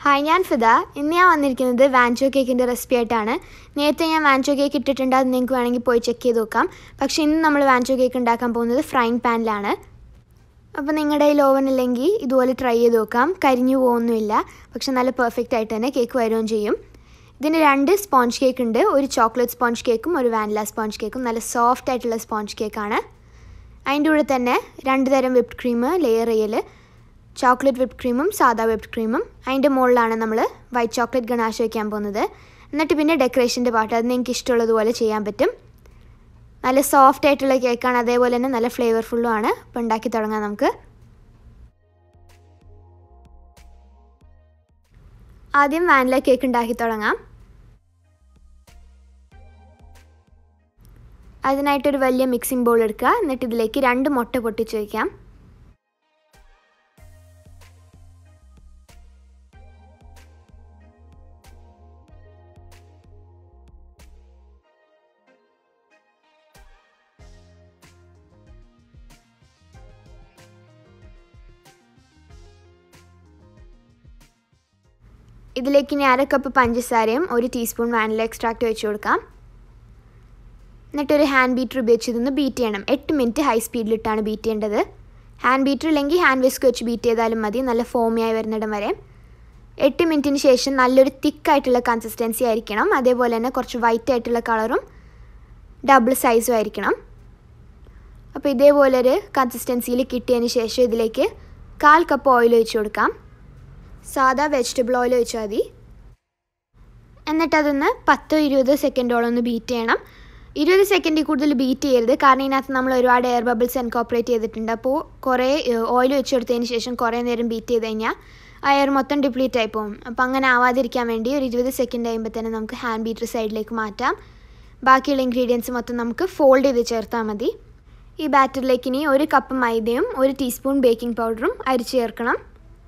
hi ഞാൻ ഫിദ ഇന്ന് ഞാൻ വന്നിരിക്കുന്നത് വാൻചോ കേക്കിൻ്റെ റെസിപ്പി ആയിട്ടാണ് നേരത്തെ ഞാൻ വാൻചോ കേക്ക് ഇട്ടിട്ടുണ്ട് അത് നിങ്ങൾക്ക് വേണമെങ്കിൽ പോയി ചെക്ക് ചെയ്ത് നോക്കാം പക്ഷേ ഇന്ന് നമ്മൾ വാൻചോ കേക്ക് ഉണ്ടാക്കാൻ പോകുന്നത് ഫ്രൈങ് പാനിലാണ് അപ്പോൾ നിങ്ങളുടെ കയ്യിൽ ഓവൻ ഇല്ലെങ്കിൽ ഇതുപോലെ ട്രൈ ചെയ്ത് നോക്കാം കരിഞ്ഞു പോകുന്നില്ല പക്ഷെ നല്ല പെർഫെക്റ്റ് ആയിട്ട് തന്നെ കേക്ക് വരികയും ചെയ്യും ഇതിന് രണ്ട് സ്പോഞ്ച് കേക്ക് ഉണ്ട് ഒരു ചോക്ലേറ്റ് സ്പോഞ്ച് കേക്കും ഒരു വാനില സ്പോഞ്ച് കേക്കും നല്ല സോഫ്റ്റ് ആയിട്ടുള്ള സ്പോഞ്ച് കേക്കാണ് അതിൻ്റെ കൂടെ തന്നെ രണ്ട് തരം വിപ്ഡ് ക്രീം ലെയർ ചെയ്യൽ ചോക്ലേറ്റ് വിപ്ഡ് ക്രീമും സാദാ വിപ്ഡ് ക്രീമും അതിൻ്റെ മുകളിലാണ് നമ്മൾ വൈറ്റ് ചോക്ലേറ്റ് ഗണാശ വയ്ക്കാൻ പോകുന്നത് എന്നിട്ട് പിന്നെ ഡെക്കറേഷൻ്റെ പാട്ട് അത് നിങ്ങൾക്ക് ഇഷ്ടമുള്ളതുപോലെ ചെയ്യാൻ പറ്റും നല്ല സോഫ്റ്റ് ആയിട്ടുള്ള കേക്കാണ് അതേപോലെ തന്നെ നല്ല ഫ്ലേവർഫുള്ളും ആണ് അപ്പോൾ ഉണ്ടാക്കി തുടങ്ങാം നമുക്ക് ആദ്യം വാനില കേക്ക് ഉണ്ടാക്കി തുടങ്ങാം അതിനായിട്ടൊരു വലിയ മിക്സിംഗ് ബൗൾ എടുക്കുക എന്നിട്ട് ഇതിലേക്ക് രണ്ട് മുട്ട പൊട്ടിച്ച് വയ്ക്കാം ഇതിലേക്ക് ഇനി അര കപ്പ് പഞ്ചസാരയും ഒരു ടീസ്പൂൺ വാനില എക്സ്ട്രാക്റ്റ് വെച്ച് കൊടുക്കാം എന്നിട്ടൊരു ഹാൻഡ് ബീറ്റർ ഉപയോഗിച്ച് ഇതൊന്ന് ബീറ്റ് ചെയ്യണം എട്ട് മിനിറ്റ് ഹൈ സ്പീഡിലിട്ടാണ് ബീറ്റ് ചെയ്യേണ്ടത് ഹാൻഡ് ബീറ്റർ ഇല്ലെങ്കിൽ ഹാൻഡ് വിസ്ക് വെച്ച് ബീറ്റ് ചെയ്താലും മതി നല്ല ഫോമിയായി വരുന്നിടം വരെ എട്ട് മിനിറ്റിന് ശേഷം നല്ലൊരു തിക്കായിട്ടുള്ള കൺസിസ്റ്റൻസി ആയിരിക്കണം അതേപോലെ തന്നെ കുറച്ച് വൈറ്റ് ആയിട്ടുള്ള കളറും ഡബിൾ സൈസും ആയിരിക്കണം അപ്പോൾ ഇതേപോലെ ഒരു കൺസിസ്റ്റൻസിയിൽ കിട്ടിയതിന് ശേഷം ഇതിലേക്ക് കാൽ കപ്പ് ഓയിൽ ഒഴിച്ച് കൊടുക്കാം സാധാ വെജിറ്റബിൾ ഓയിൽ ഒഴിച്ചാൽ മതി എന്നിട്ട് അതൊന്ന് പത്തോ ഇരുപതോ സെക്കൻഡോളം ഒന്ന് ബീറ്റ് ചെയ്യണം ഇരുപത് സെക്കൻഡിൽ കൂടുതൽ ബീറ്റ് ചെയ്യരുത് കാരണം ഇതിനകത്ത് നമ്മൾ ഒരുപാട് എയർ ബബിൾസ് ഇൻകോപ്പറേറ്റ് ചെയ്തിട്ടുണ്ട് അപ്പോൾ കുറേ ഓയിൽ വെച്ച് കൊടുത്തതിന് ശേഷം കുറേ നേരം ബീറ്റ് ചെയ്ത് കഴിഞ്ഞാൽ ആ എയർ മൊത്തം ഡിപ്ലീറ്റ് ആയി പോകും അപ്പോൾ അങ്ങനെ ആവാതിരിക്കാൻ വേണ്ടി ഒരു ഇരുപത് സെക്കൻഡ് കഴിയുമ്പോൾ തന്നെ നമുക്ക് ഹാൻഡ് ബീറ്റർ സൈഡിലേക്ക് മാറ്റാം ബാക്കിയുള്ള ഇൻഗ്രീഡിയൻസ് മൊത്തം നമുക്ക് ഫോൾഡ് ചെയ്ത് ചേർത്താൽ മതി ഈ ബാറ്ററിലേക്ക് ഇനി ഒരു കപ്പ് മൈദയും ഒരു ടീസ്പൂൺ ബേക്കിംഗ് പൗഡറും അരിച്ച് ചേർക്കണം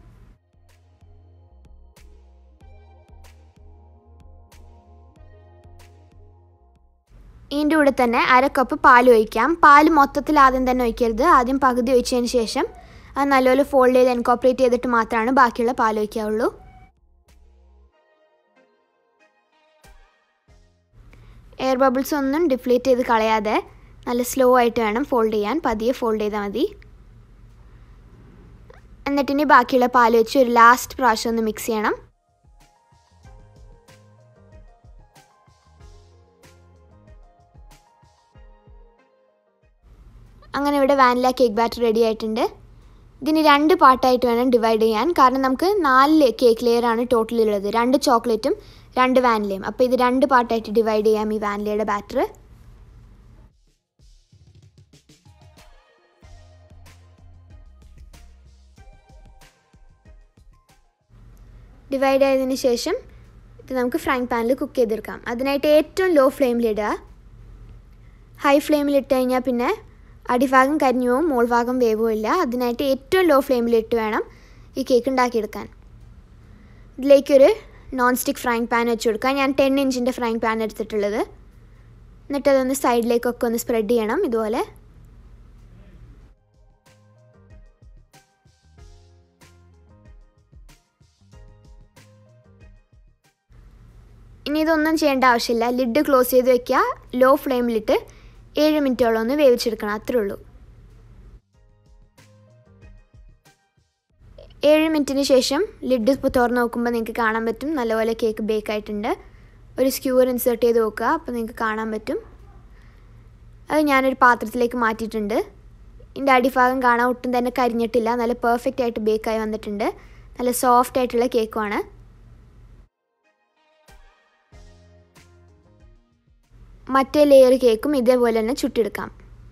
ഇതിൻ്റെ കൂടെ തന്നെ അര കപ്പ് പാൽ ഒഴിക്കാം പാൽ മൊത്തത്തിൽ ആദ്യം തന്നെ ഒഴിക്കരുത് ആദ്യം പകുതി ഒഴിച്ചതിന് ശേഷം അത് നല്ലപോലെ ഫോൾഡ് ചെയ്ത് ഇൻകോപ്പറേറ്റ് ചെയ്തിട്ട് മാത്രമാണ് ബാക്കിയുള്ള പാൽ ഒഴിക്കാവുള്ളൂ എയർ ബബിൾസ് ഒന്നും ഡിഫ്ലേറ്റ് ചെയ്ത് കളയാതെ നല്ല സ്ലോ ആയിട്ട് വേണം ഫോൾഡ് ചെയ്യാൻ പതിയെ ഫോൾഡ് ചെയ്താൽ മതി എന്നിട്ടിനി ബാക്കിയുള്ള പാൽ വെച്ച് ഒരു ലാസ്റ്റ് പ്രാവശ്യം ഒന്ന് മിക്സ് ചെയ്യണം അങ്ങനെ ഇവിടെ വാനില കേക്ക് ബാറ്റർ റെഡി ആയിട്ടുണ്ട് ഇതിന് രണ്ട് പാർട്ടായിട്ട് വേണം ഡിവൈഡ് ചെയ്യാൻ കാരണം നമുക്ക് നാല് കേക്ക് ലെയർ ആണ് ടോട്ടൽ ഉള്ളത് രണ്ട് ചോക്ലേറ്റും രണ്ട് വാനിലയും അപ്പോൾ ഇത് രണ്ട് പാർട്ടായിട്ട് ഡിവൈഡ് ചെയ്യാം ഈ വാനിലയുടെ ബാറ്റർ ഡിവൈഡ് ആയതിനു ശേഷം ഇത് നമുക്ക് ഫ്രൈങ് പാനിൽ കുക്ക് ചെയ്തെടുക്കാം അതിനായിട്ട് ഏറ്റവും ലോ ഫ്ലെയിമിലിടുക ഹൈ ഫ്ലെയിമിലിട്ട് കഴിഞ്ഞാൽ പിന്നെ അടിഭാഗം കരിഞ്ഞു പോവും മോൾഭാഗം വേവും ഇല്ല അതിനായിട്ട് ഏറ്റവും ലോ ഫ്ലെയിമിലിട്ട് വേണം ഈ കേക്ക് ഉണ്ടാക്കിയെടുക്കാൻ ഇതിലേക്കൊരു നോൺ സ്റ്റിക്ക് ഫ്രൈങ് പാൻ വെച്ച് കൊടുക്കാം ഞാൻ ടെൻ ഇഞ്ചിൻ്റെ ഫ്രൈങ് പാൻ എടുത്തിട്ടുള്ളത് എന്നിട്ട് അതൊന്ന് സൈഡിലേക്കൊക്കെ ഒന്ന് സ്പ്രെഡ് ചെയ്യണം ഇതുപോലെ ഇനി ഇതൊന്നും ചെയ്യേണ്ട ആവശ്യമില്ല ലിഡ് ക്ലോസ് ചെയ്ത് വെക്കുക ലോ ഫ്ലെയിമിലിട്ട് ഏഴ് മിനിറ്റോളം ഒന്ന് വേവിച്ചെടുക്കണം അത്രേ ഉള്ളൂ ഏഴ് മിനിറ്റിന് ശേഷം ലിഡ് ഇപ്പോൾ തുറന്ന് നോക്കുമ്പോൾ നിങ്ങൾക്ക് കാണാൻ പറ്റും നല്ലപോലെ കേക്ക് ബേക്ക് ആയിട്ടുണ്ട് ഒരു സ്ക്യൂർ ഇൻസേർട്ട് ചെയ്ത് നോക്കുക അപ്പോൾ നിങ്ങൾക്ക് കാണാൻ പറ്റും അത് ഞാനൊരു പാത്രത്തിലേക്ക് മാറ്റിയിട്ടുണ്ട് ഇതിൻ്റെ അടിഭാഗം കാണാൻ ഒട്ടും തന്നെ കരിഞ്ഞിട്ടില്ല നല്ല പെർഫെക്റ്റ് ആയിട്ട് ബേക്കായി വന്നിട്ടുണ്ട് നല്ല സോഫ്റ്റ് ആയിട്ടുള്ള കേക്കുമാണ് മറ്റേ ലെയർ കേക്കും ഇതേപോലെ തന്നെ ചുട്ടെടുക്കാം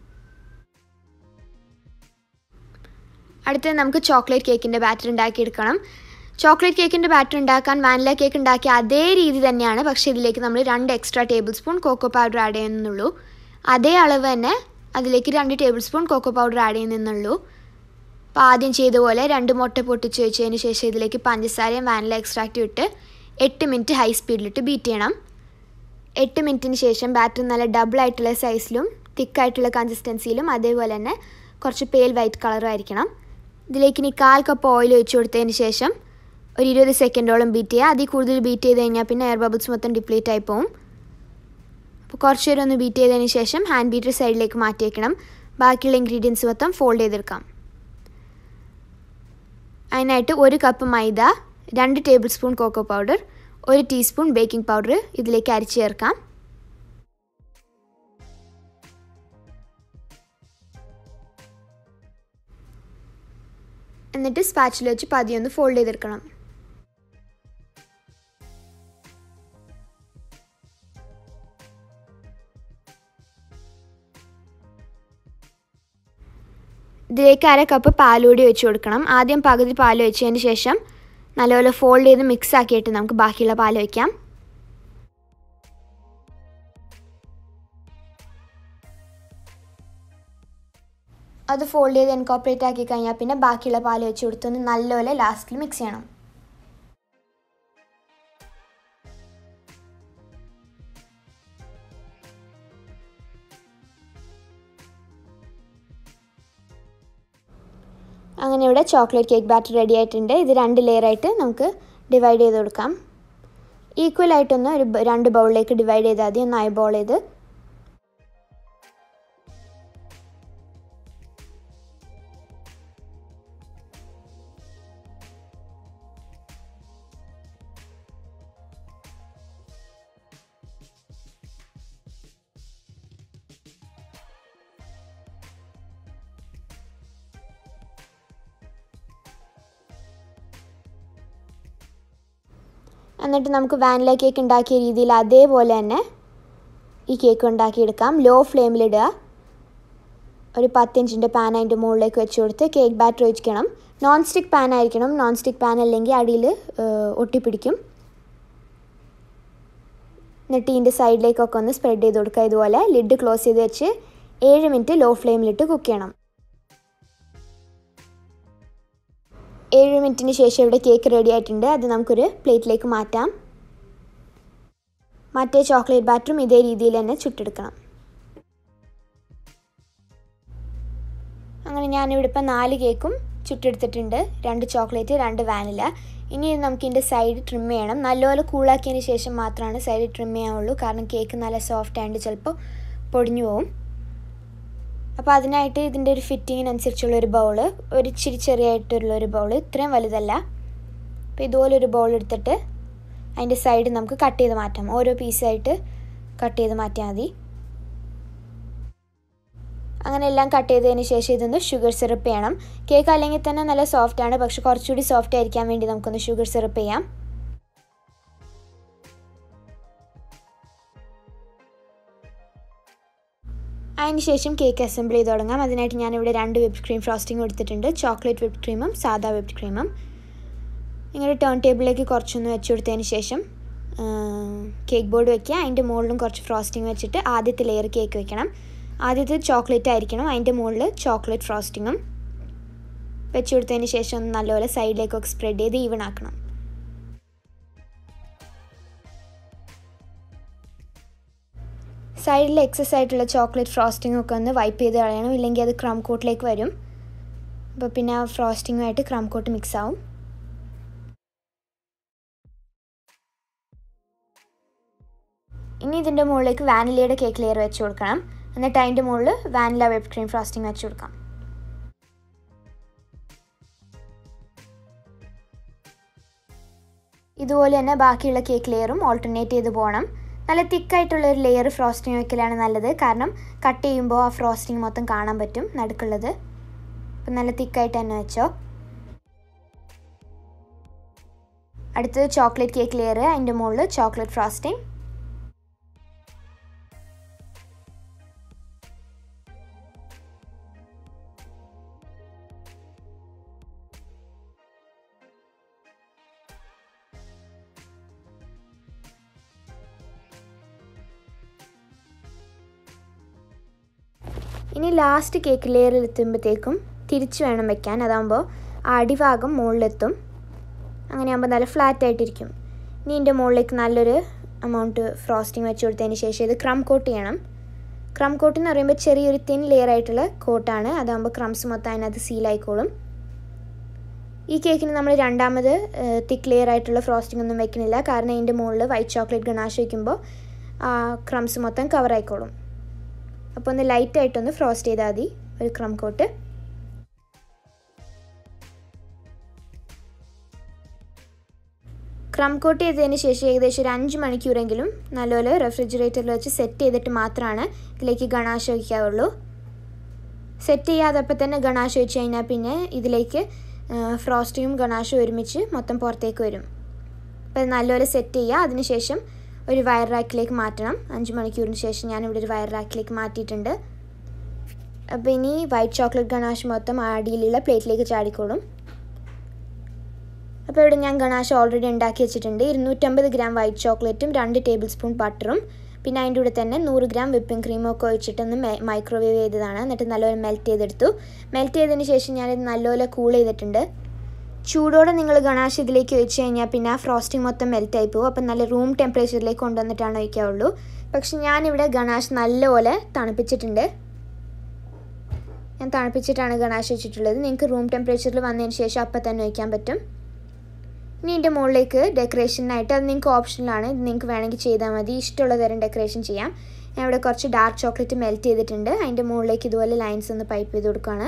അടുത്തത് നമുക്ക് ചോക്ലേറ്റ് കേക്കിൻ്റെ ബാറ്റർ ഉണ്ടാക്കിയെടുക്കണം ചോക്ലേറ്റ് കേക്കിൻ്റെ ബാറ്റർ ഉണ്ടാക്കാൻ വാനില കേക്ക് ഉണ്ടാക്കിയ അതേ രീതി തന്നെയാണ് പക്ഷേ ഇതിലേക്ക് നമ്മൾ രണ്ട് extra tablespoon cocoa powder add ചെയ്യുന്നുള്ളൂ അതേ അളവ് തന്നെ അതിലേക്ക് രണ്ട് tablespoon cocoa powder add ചെയ്യുന്നുള്ളൂ അപ്പോൾ ആദ്യം ചെയ്ത പോലെ രണ്ട് മുട്ട പൊട്ടിച്ച് വെച്ചതിന് ശേഷം ഇതിലേക്ക് പഞ്ചസാരയും വാനില എക്സ്ട്രാക്റ്റും ഇട്ട് എട്ട് മിനിറ്റ് ഹൈ സ്പീഡിലിട്ട് ബീറ്റ് ചെയ്യണം എട്ട് മിനിറ്റിന് ശേഷം ബാറ്റർ നല്ല ഡബിൾ ആയിട്ടുള്ള സൈസിലും തിക്കായിട്ടുള്ള കൺസിസ്റ്റൻസിയിലും അതേപോലെ തന്നെ കുറച്ച് പേൽ വൈറ്റ് കളറും ആയിരിക്കണം ഇതിലേക്ക് ഇനി കാൽ കപ്പ് ഓയിൽ ഒഴിച്ച് കൊടുത്തതിന് ശേഷം ഒരു ഇരുപത് സെക്കൻഡോളം ബീറ്റ് ചെയ്യുക അതിൽ കൂടുതൽ ബീറ്റ് ചെയ്ത് കഴിഞ്ഞാൽ പിന്നെ എയർ ബബിൾസ് മൊത്തം ഡിപ്ലീറ്റ് ആയി പോകും അപ്പോൾ കുറച്ച് നേരം ഒന്ന് ബീറ്റ് ചെയ്തതിന് ശേഷം ഹാൻഡ് ബീറ്റർ സൈഡിലേക്ക് മാറ്റി വയ്ക്കണം ബാക്കിയുള്ള ഇൻഗ്രീഡിയൻസ് മൊത്തം ഫോൾഡ് ചെയ്തെടുക്കാം അതിനായിട്ട് ഒരു കപ്പ് മൈദ രണ്ട് ടേബിൾ സ്പൂൺ കോക്കോ പൗഡർ ഒരു ടീസ്പൂൺ ബേക്കിംഗ് പൗഡർ ഇതിലേക്ക് അരിച്ച് ചേർക്കാം എന്നിട്ട് സ്പാച്ചിൽ വെച്ച് പതിയൊന്ന് ഫോൾഡ് ചെയ്തെടുക്കണം ഇതിലേക്ക് അര കപ്പ് പാലുകൂടി ഒഴിച്ച് കൊടുക്കണം ആദ്യം പകുതി പാൽ ഒഴിച്ചതിന് ശേഷം നല്ലപോലെ ഫോൾഡ് ചെയ്ത് മിക്സ് ആക്കിയിട്ട് നമുക്ക് ബാക്കിയുള്ള പാൽ ഒഴിക്കാം അത് ഫോൾഡ് ചെയ്ത് ഇൻകോപ്പറേറ്റ് ആക്കി കഴിഞ്ഞാൽ പിന്നെ ബാക്കിയുള്ള പാൽ വെച്ച് കൊടുത്തൊന്ന് നല്ലപോലെ ലാസ്റ്റിൽ മിക്സ് ചെയ്യണം അങ്ങനെ ഇവിടെ ചോക്ലേറ്റ് കേക്ക് ബാറ്റർ റെഡി ആയിട്ടുണ്ട് ഇത് രണ്ട് ലെയർ ആയിട്ട് നമുക്ക് ഡിവൈഡ് ചെയ്ത് കൊടുക്കാം ഈക്വൽ ആയിട്ടൊന്ന് ഒരു രണ്ട് ബൗളിലേക്ക് ഡിവൈഡ് ചെയ്താൽ മതി ഒന്ന് ഐ ബോൾ ചെയ്ത് എന്നിട്ട് നമുക്ക് വാനില കേക്ക് ഉണ്ടാക്കിയ രീതിയിൽ അതേപോലെ തന്നെ ഈ കേക്ക് ഉണ്ടാക്കിയെടുക്കാം ലോ ഫ്ലെയിമിലിടുക ഒരു പത്തിഞ്ചിൻ്റെ പാൻ അതിൻ്റെ മുകളിലേക്ക് വെച്ച് കൊടുത്ത് കേക്ക് ബാറ്റർ ഒഴിക്കണം നോൺ സ്റ്റിക്ക് പാൻ ആയിരിക്കണം നോൺ സ്റ്റിക്ക് പാൻ അല്ലെങ്കിൽ അടിയിൽ ഒട്ടിപ്പിടിക്കും എന്നിട്ട് ഇതിൻ്റെ സൈഡിലേക്കൊക്കെ ഒന്ന് സ്പ്രെഡ് ചെയ്ത് കൊടുക്കുക ഇതുപോലെ ലിഡ് ക്ലോസ് ചെയ്ത് വെച്ച് ഏഴ് മിനിറ്റ് ലോ ഫ്ലെയിമിലിട്ട് കുക്ക് ചെയ്യണം ഏഴ് മിനിറ്റിന് ശേഷം ഇവിടെ കേക്ക് റെഡി ആയിട്ടുണ്ട് അത് നമുക്കൊരു പ്ലേറ്റിലേക്ക് മാറ്റാം മറ്റേ ചോക്ലേറ്റ് ബാറ്ററും ഇതേ രീതിയിൽ തന്നെ ചുട്ടെടുക്കണം അങ്ങനെ ഞാനിവിടെ ഇപ്പം നാല് കേക്കും ചുട്ടെടുത്തിട്ടുണ്ട് രണ്ട് ചോക്ലേറ്റ് രണ്ട് വാനില ഇനി നമുക്ക് ഇതിൻ്റെ സൈഡ് ട്രിം ചെയ്യണം നല്ലപോലെ കൂളാക്കിയതിന് ശേഷം മാത്രമാണ് സൈഡ് ട്രിം ചെയ്യാവുള്ളൂ കാരണം കേക്ക് നല്ല സോഫ്റ്റ് ആയതുകൊണ്ട് ചിലപ്പോൾ പൊടിഞ്ഞു പോകും അപ്പോൾ അതിനായിട്ട് ഇതിൻ്റെ ഒരു ഫിറ്റിങ്ങിനനുസരിച്ചുള്ള ഒരു ബൗള് ഒരു ഇച്ചിരി ചെറിയായിട്ടുള്ള ഒരു ബൗള് ഇത്രയും വലുതല്ല അപ്പോൾ ഇതുപോലെ ഒരു ബൗൾ എടുത്തിട്ട് അതിൻ്റെ സൈഡ് നമുക്ക് കട്ട് ചെയ്ത് മാറ്റാം ഓരോ പീസായിട്ട് കട്ട് ചെയ്ത് മാറ്റിയാൽ മതി അങ്ങനെ എല്ലാം കട്ട് ചെയ്തതിന് ശേഷം ഇതൊന്ന് ഷുഗർ സിറപ്പ് ചെയ്യണം കേക്ക് അല്ലെങ്കിൽ തന്നെ നല്ല സോഫ്റ്റ് ആണ് പക്ഷെ കുറച്ചുകൂടി സോഫ്റ്റ് ആയിരിക്കാൻ വേണ്ടി നമുക്കൊന്ന് ഷുഗർ സിറപ്പ് ചെയ്യാം അതിന് ശേഷം കേക്ക് അസംബിൾ ചെയ്ത് തുടങ്ങാം അതിനായിട്ട് ഞാനിവിടെ രണ്ട് വിപ്ഡ് ക്രീം ഫ്രോസ്റ്റിംഗ് കൊടുത്തിട്ടുണ്ട് ചോക്ലേറ്റ് വിപ്ഡ് ക്രീമും സാദാ വിപ്ഡ് ക്രീമും ഇങ്ങനെ ടേൺ ടേബിളിലേക്ക് കുറച്ചൊന്ന് വെച്ച് കൊടുത്തതിന് ശേഷം കേക്ക് ബോർഡ് വെക്കുക അതിൻ്റെ മുകളിലും കുറച്ച് ഫ്രോസ്റ്റിംഗ് വെച്ചിട്ട് ആദ്യത്തെ ലെയർ കേക്ക് വെക്കണം ആദ്യത്തെ ചോക്ലേറ്റ് ആയിരിക്കണം അതിൻ്റെ മുകളിൽ ചോക്ലേറ്റ് ഫ്രോസ്റ്റിങ്ങും വെച്ച് കൊടുത്തതിന് ശേഷം ഒന്ന് നല്ലപോലെ സൈഡിലേക്കൊക്കെ സ്പ്രെഡ് ചെയ്ത് ഈവൺ ആക്കണം സൈഡിൽ എക്സസ് ആയിട്ടുള്ള ചോക്ലേറ്റ് ഫ്രോസ്റ്റിംഗ് ഒക്കെ ഒന്ന് വൈപ്പ് ചെയ്ത് കളയണം ഇല്ലെങ്കിൽ അത് ക്രം കോട്ടിലേക്ക് വരും അപ്പോൾ പിന്നെ ആ ഫ്രോസ്റ്റിങ്ങുമായിട്ട് ക്രം കോട്ട് മിക്സ് ആവും ഇനി ഇതിൻ്റെ മുകളിലേക്ക് വാനിലയുടെ കേക്ക് ലെയർ വെച്ച് കൊടുക്കണം എന്നിട്ട് അതിൻ്റെ മുകളിൽ വാനില വെബ് ക്രീം ഫ്രോസ്റ്റിംഗ് വെച്ച് കൊടുക്കാം ഇതുപോലെ തന്നെ ബാക്കിയുള്ള കേക്ക് ലെയറും ഓൾട്ടർനേറ്റ് ചെയ്ത് പോകണം നല്ല തിക്കായിട്ടുള്ള ഒരു ലെയർ ഫ്രോസ്റ്റിംഗ് വെക്കലാണ് നല്ലത് കാരണം കട്ട് ചെയ്യുമ്പോൾ ആ ഫ്രോസ്റ്റിംഗ് മൊത്തം കാണാൻ പറ്റും നടുക്കുള്ളത് അപ്പം നല്ല തിക്കായിട്ട് തന്നെ വെച്ചോ അടുത്തത് ചോക്ലേറ്റ് കേക്ക് ലെയർ അതിൻ്റെ മുകളിൽ ചോക്ലേറ്റ് ഫ്രോസ്റ്റിംഗ് ഇനി ലാസ്റ്റ് കേക്ക് ലെയറിൽ എത്തുമ്പോഴത്തേക്കും തിരിച്ച് വേണം വെക്കാൻ അതാകുമ്പോൾ ആ അടിഭാഗം മുകളിലെത്തും അങ്ങനെയാകുമ്പോൾ നല്ല ഫ്ലാറ്റ് ആയിട്ടിരിക്കും ഇനി ഇതിൻ്റെ മുകളിലേക്ക് നല്ലൊരു എമൗണ്ട് ഫ്രോസ്റ്റിംഗ് വെച്ച് കൊടുത്തതിന് ശേഷം ഇത് ക്രം കോട്ട് ചെയ്യണം ക്രം കോട്ട് എന്ന് പറയുമ്പോൾ ചെറിയൊരു തിൻ ലെയർ ആയിട്ടുള്ള കോട്ടാണ് അതാകുമ്പോൾ ക്രംസ് മൊത്തം അതിനകത്ത് സീലായിക്കോളും ഈ കേക്കിന് നമ്മൾ രണ്ടാമത് തിക്ക് ലെയർ ആയിട്ടുള്ള ഫ്രോസ്റ്റിംഗ് ഒന്നും വെക്കണില്ല കാരണം അതിൻ്റെ മുകളിൽ വൈറ്റ് ചോക്ലേറ്റ് ഗണാഷ് വയ്ക്കുമ്പോൾ ആ ക്രംസ് മൊത്തം കവർ ആയിക്കോളും അപ്പോൾ ഒന്ന് ലൈറ്റായിട്ടൊന്ന് ഫ്രോസ്റ്റ് ചെയ്താൽ മതി ഒരു ക്രം കോട്ട് ക്രം കോട്ട് ചെയ്തതിന് ശേഷം ഏകദേശം ഒരു അഞ്ച് മണിക്കൂറെങ്കിലും നല്ലപോലെ റെഫ്രിജറേറ്ററിൽ വെച്ച് സെറ്റ് ചെയ്തിട്ട് മാത്രമാണ് ഇതിലേക്ക് ഗണാശ വയ്ക്കാവുള്ളൂ സെറ്റ് ചെയ്യാതപ്പോൾ തന്നെ ഗണാശ വെച്ച് കഴിഞ്ഞാൽ പിന്നെ ഇതിലേക്ക് ഫ്രോസ്റ്റിങ്ങും ഗണാഷും ഒരുമിച്ച് മൊത്തം പുറത്തേക്ക് വരും അപ്പോൾ അത് നല്ലപോലെ സെറ്റ് ചെയ്യുക അതിനുശേഷം ഒരു വയർ റാക്കിലേക്ക് മാറ്റണം അഞ്ച് മണിക്കൂറിന് ശേഷം ഞാനിവിടെ ഒരു വയർ റാക്കിലേക്ക് മാറ്റിയിട്ടുണ്ട് അപ്പോൾ ഇനി വൈറ്റ് ചോക്ലേറ്റ് ഗണാഷ് മൊത്തം അടിയിലുള്ള പ്ലേറ്റിലേക്ക് ചാടിക്കോളും അപ്പോൾ ഇവിടെ ഞാൻ ഗണാഷ് ഓൾറെഡി ഉണ്ടാക്കി വെച്ചിട്ടുണ്ട് ഇരുന്നൂറ്റമ്പത് ഗ്രാം വൈറ്റ് ചോക്ലേറ്റും രണ്ട് ടേബിൾ സ്പൂൺ ബട്ടറും പിന്നെ അതിൻ്റെ കൂടെ തന്നെ നൂറ് ഗ്രാം വിപ്പിംഗ് ക്രീമും ഒക്കെ ഒഴിച്ചിട്ടൊന്ന് മൈക്രോവേവ് ചെയ്തതാണ് എന്നിട്ട് നല്ലപോലെ മെൽറ്റ് ചെയ്തെടുത്തു മെൽറ്റ് ചെയ്തതിന് ശേഷം ഞാനിത് നല്ലപോലെ കൂൾ ചെയ്തിട്ടുണ്ട് ചൂടോടെ നിങ്ങൾ ഗണാഷ് ഇതിലേക്ക് ഒഴിച്ച് കഴിഞ്ഞാൽ പിന്നെ ആ ഫ്രോസ്റ്റിംഗ് മൊത്തം മെൽറ്റ് ആയി പോകും അപ്പം നല്ല റൂം ടെമ്പറേച്ചറിലേക്ക് കൊണ്ടുവന്നിട്ടാണ് ഒഴിക്കാവുള്ളൂ പക്ഷെ ഞാനിവിടെ ഗണാഷ് നല്ലപോലെ തണുപ്പിച്ചിട്ടുണ്ട് ഞാൻ തണുപ്പിച്ചിട്ടാണ് ഗണാഷ് വെച്ചിട്ടുള്ളത് നിങ്ങൾക്ക് റൂം ടെമ്പറേച്ചറിൽ വന്നതിന് ശേഷം അപ്പം തന്നെ ഒഴിക്കാൻ പറ്റും ഇനി ഇതിൻ്റെ മുകളിലേക്ക് ഡെക്കറേഷനായിട്ട് അത് നിങ്ങൾക്ക് ഓപ്ഷനിലാണ് ഇത് നിങ്ങൾക്ക് വേണമെങ്കിൽ ചെയ്താൽ മതി ഇഷ്ടമുള്ള തരം ഡെക്കറേഷൻ ചെയ്യാം ഞാൻ ഇവിടെ കുറച്ച് ഡാർക്ക് ചോക്ലേറ്റ് മെൽറ്റ് ചെയ്തിട്ടുണ്ട് അതിൻ്റെ മുകളിലേക്ക് ഇതുപോലെ ലൈൻസ് ഒന്ന് പൈപ്പ് ചെയ്ത് കൊടുക്കുകയാണ്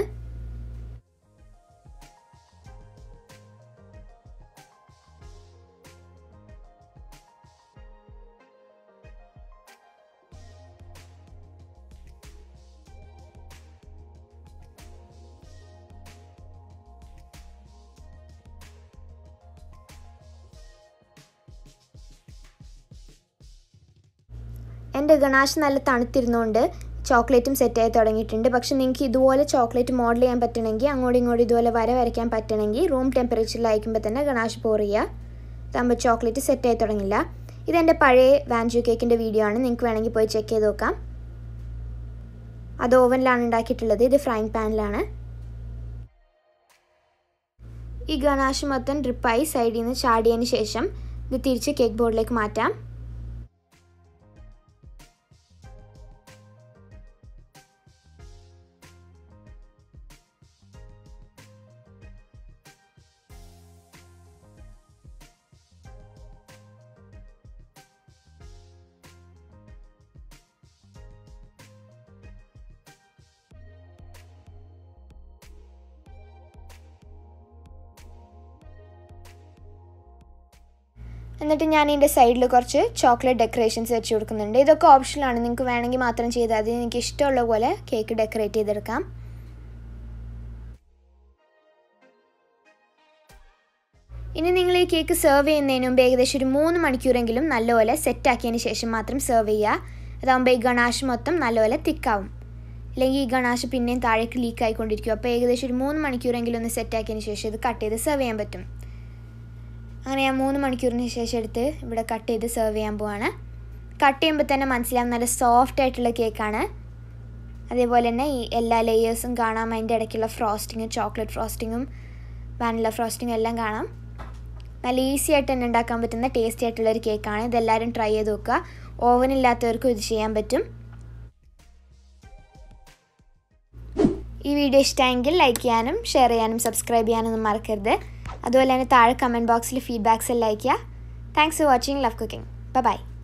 എൻ്റെ ഗണാഷ് നല്ല തണുത്തിരുന്നുകൊണ്ട് ചോക്ലേറ്റും സെറ്റായി തുടങ്ങിയിട്ടുണ്ട് പക്ഷെ നിങ്ങൾക്ക് ഇതുപോലെ ചോക്ലേറ്റ് മോഡൽ ചെയ്യാൻ പറ്റണമെങ്കിൽ അങ്ങോട്ടും ഇങ്ങോട്ടും ഇതുപോലെ വര വരയ്ക്കാൻ പറ്റണമെങ്കിൽ റൂം ടെമ്പറേച്ചറിലായിരിക്കുമ്പോൾ തന്നെ ഗണാഷ് പോർ ചെയ്യുക ഇതാകുമ്പോൾ ചോക്ലേറ്റ് സെറ്റായി തുടങ്ങില്ല ഇതെൻ്റെ പഴയ വാൻജു കേക്കിൻ്റെ വീഡിയോ ആണ് നിങ്ങൾക്ക് വേണമെങ്കിൽ പോയി ചെക്ക് ചെയ്ത് നോക്കാം അത് ഓവനിലാണ് ഉണ്ടാക്കിയിട്ടുള്ളത് ഇത് ഫ്രൈങ് പാനിലാണ് ഈ ഗണാഷ് മൊത്തം ഡ്രിപ്പായി സൈഡിൽ നിന്ന് ചാടിയതിന് ശേഷം ഇത് തിരിച്ച് കേക്ക് ബോർഡിലേക്ക് മാറ്റാം എന്നിട്ട് ഞാൻ ഇതിൻ്റെ സൈഡിൽ കുറച്ച് ചോക്ലേറ്റ് ഡെക്കറേഷൻസ് വെച്ച് കൊടുക്കുന്നുണ്ട് ഇതൊക്കെ ഓപ്ഷനിലാണ് നിങ്ങൾക്ക് വേണമെങ്കിൽ മാത്രം ചെയ്താൽ മതി നിങ്ങൾക്ക് ഇഷ്ടമുള്ള പോലെ കേക്ക് ഡെക്കറേറ്റ് ചെയ്തെടുക്കാം ഇനി നിങ്ങൾ ഈ കേക്ക് സെർവ് ചെയ്യുന്നതിന് മുമ്പ് ഏകദേശം ഒരു മൂന്ന് മണിക്കൂറെങ്കിലും നല്ലപോലെ സെറ്റാക്കിയതിന് ശേഷം മാത്രം സെർവ് ചെയ്യുക അതാകുമ്പോൾ ഈ ഗണാഷ് മൊത്തം നല്ലപോലെ തിക്കാവും അല്ലെങ്കിൽ ഈ ഗണാഷ് പിന്നെയും താഴേക്ക് ലീക്ക് ആയിക്കൊണ്ടിരിക്കും അപ്പോൾ ഏകദേശം ഒരു മൂന്ന് മണിക്കൂറെങ്കിലും ഒന്ന് സെറ്റാക്കിയതിന് ശേഷം ഇത് കട്ട് ചെയ്ത് സെർവ് ചെയ്യാൻ പറ്റും അങ്ങനെ ഞാൻ മൂന്ന് മണിക്കൂറിന് ശേഷം എടുത്ത് ഇവിടെ കട്ട് ചെയ്ത് സെർവ് ചെയ്യാൻ പോവാണ് കട്ട് ചെയ്യുമ്പോൾ തന്നെ മനസ്സിലാവും നല്ല സോഫ്റ്റ് ആയിട്ടുള്ള കേക്കാണ് അതേപോലെ തന്നെ ഈ എല്ലാ ലെയേഴ്സും കാണാം അതിൻ്റെ ഇടയ്ക്കുള്ള ഫ്രോസ്റ്റിങ്ങും ചോക്ലേറ്റ് ഫ്രോസ്റ്റിങ്ങും വാനില ഫ്രോസ്റ്റിങ്ങും എല്ലാം കാണാം നല്ല ഈസി ആയിട്ട് തന്നെ ഉണ്ടാക്കാൻ പറ്റുന്ന ടേസ്റ്റി ആയിട്ടുള്ളൊരു കേക്കാണ് ഇതെല്ലാവരും ട്രൈ ചെയ്ത് നോക്കുക ഓവൻ ഇല്ലാത്തവർക്കും ഇത് ചെയ്യാൻ പറ്റും ഈ വീഡിയോ ഇഷ്ടമെങ്കിൽ ലൈക്ക് ചെയ്യാനും ഷെയർ ചെയ്യാനും സബ്സ്ക്രൈബ് ചെയ്യാനൊന്നും മറക്കരുത് അതുപോലെ തന്നെ താഴെ കമൻറ്റ് ബോക്സിൽ ഫീഡ്ബാക്സ് എല്ലാം അയയ്ക്കുക thanks for watching love cooking by